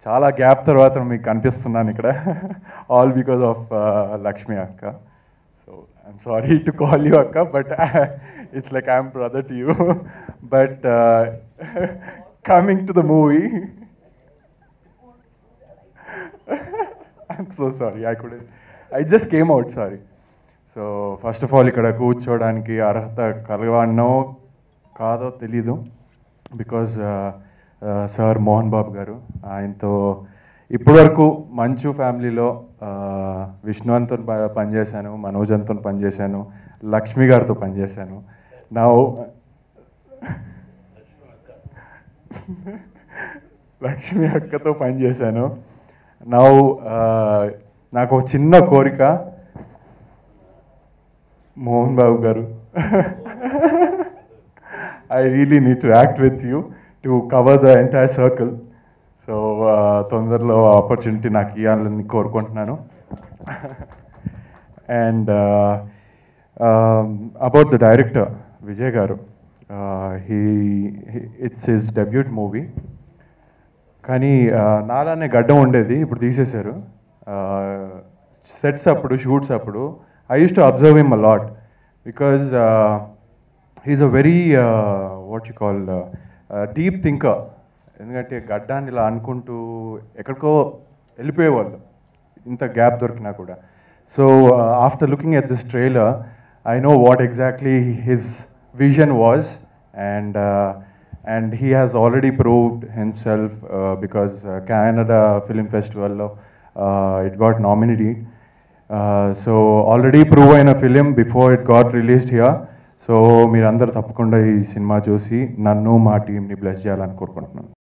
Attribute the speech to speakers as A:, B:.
A: చాలా గ్యాప్ తర్వాత మీకు కనిపిస్తున్నాను ఇక్కడ ఆల్ బికాస్ ఆఫ్ లక్ష్మి అక్క so I'm sorry to call you అక్క but it's like I'm brother to you but coming to the movie I'm so sorry I could I just came out sorry so first of all ఇక్కడ కూర్చోవడానికి అర్హత కలవాడినో కాదో తెలీదు because sir Mohan Babu గారు ఆయనతో ఇప్పటివరకు మంచు ఫ్యామిలీలో విష్ణువంతో పనిచేశాను మనోజంతో పనిచేశాను లక్ష్మి గారితో పనిచేశాను నా లక్ష్మి అక్కతో పనిచేశాను నా నాకు ఒక చిన్న కోరిక Mohan Babu garu I really need to act with you to cover the entire circle so తొందరలో ఆపర్చునిటీ నాకు ఇవ్వాలని కోరుకుంటున్నాను and about the director Vijay garu he it's his debut movie కానీ నాలానే గడ్డం ఉండేది ఇప్పుడు తీసేశారు సెట్స్ అప్పుడు షూట్స్ అప్పుడు I use to observe him a lot because he's a very what you call deep thinker ఎందుకంటే గడ్డాన్ని ఇలా అనుకుంటూ ఎక్కడికో వెళ్ళిపోయేవాళ్ళు ఇంత గ్యాప్ దొరికినా కూడా so after looking at this trailer I know what exactly his vision was and and he has already proved himself uh, because uh, Canada Film Festival uh, it got nominated. Uh, so already proven a film before it got released here. So మీరందరూ తప్పకుండా ఈ cinema చూసి నన్ను మా టీంని bless చేయాలని కోరుకుంటున్నాను